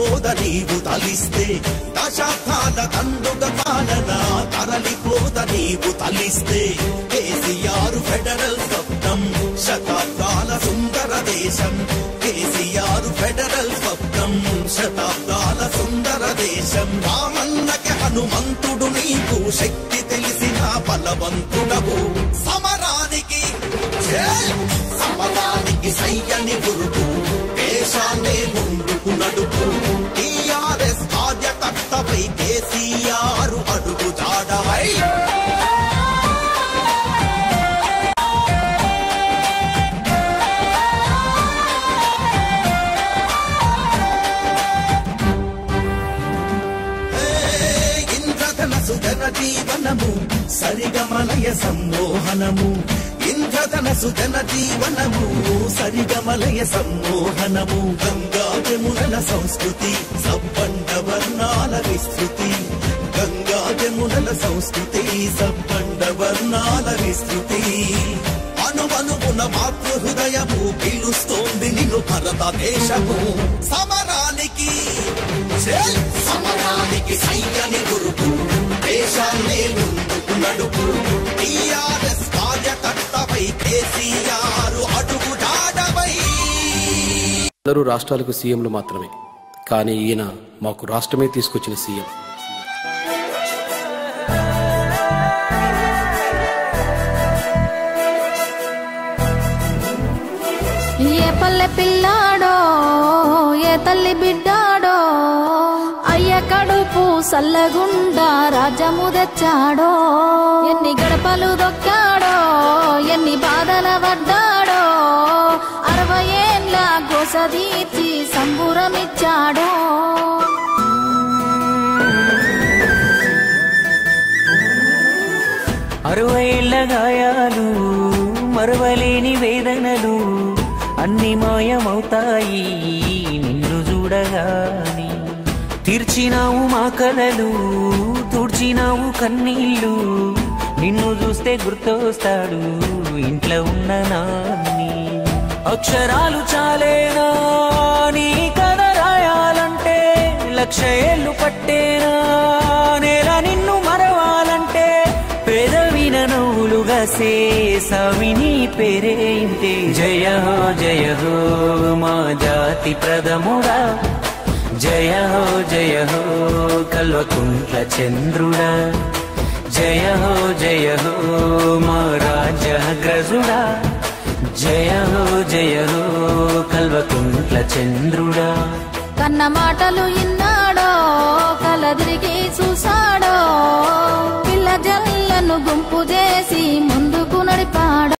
తరలిపోద నీవు తలిస్తే దశాబ్దాల తండుగ పాలన తరలిపోద నీవు తలిస్తే కేసీఆర్ ఫెడరల్ స్వప్నం శతాబ్దాల సుందర దేశం కేసీఆర్ ఫెడరల్ స్వప్నం శతాబ్దాల సుందర దేశం రామన్నకి హనుమంతుడు నీకు శక్తి తెలిసిన బలవంతుడవు సమరానికి జై! సమరానికి సయ్యని గురుకు దేశాన్ని ముందుకు నడుపు టీఆర్ఎస్ కార్యకర్తపై కేసీఆర్ అడుగు జాడవై ఇంద్రధనసు జన జీవనము సరిగమలయ సమ్మోహనము ఇంద్రధనసు జన జీవనము సరిగమలయ సమ్మోహనము గంగా జమునల సంస్కృతి సబ్బండ వర్ణాల విస్తృతి గంగా జమునల సంస్కృతి సబ్బండ వర్ణాల విస్తృతి అనువనువున మాతృ హృదయము పిలుస్తోంది నిన్ను భారతదేశము సమరానికి జై! సమరానికి సైన్యాన్ని గురుపు దేశాన్ని ముందుకు నడుపు టీఆర్ఎస్ కార్యకర్తపై కేసీఆర్ అడుగు జాడవై అందరూ రాష్ట్రాలకు సీఎంలు మాత్రమే కానీ ఈయన మాకు రాష్ట్రమే తీసుకొచ్చిన సీఎం ఏ పల్లె పిల్లాడో ఏ తల్లి బిడ్డాడో అయ్య కడుపు సల్లగుండా రాజ్యము తెచ్చాడో ఎన్ని గడపలు దొక్కాడో ఎన్ని బాధల పడ్డాడో అరవై ఏళ్ళ గోసదీర్చి సంబురమిచ్చాడో అరవైళ్ళ గాయాలు మరవలేని వేదనలు అన్ని మాయమవుతాయి నిన్ను చూడగాని తీర్చినావు మా కలలు తుడిచినావు కన్నీళ్ళు నిన్ను చూస్తే గుర్తొస్తాడు ఇంట్లో ఉన్న నాన్ని అక్షరాలు చాలేనా నీ కథ రాయాలంటే లక్ష ఏళ్ళు పట్టేనా నేల నిన్ను మరవాలంటే పేదవిన నవ్వులుగా సేసవిని పేరే ఇంతే జయ హో జయ హో మా జాతి ప్రథముడా జయ హో జయ హో కల్వకుంట్ల చంద్రుడా జయ హో జయ హో మా రాజగ్రజుడా జయ హో జయ హో కల్వకుంట్ల చంద్రుడా కన్న మాటలు ఇన్నాడో కలదిరిగి చూసాడో పిల్ల జల్లను గుంపు చేసి ముందుకు నడిపాడో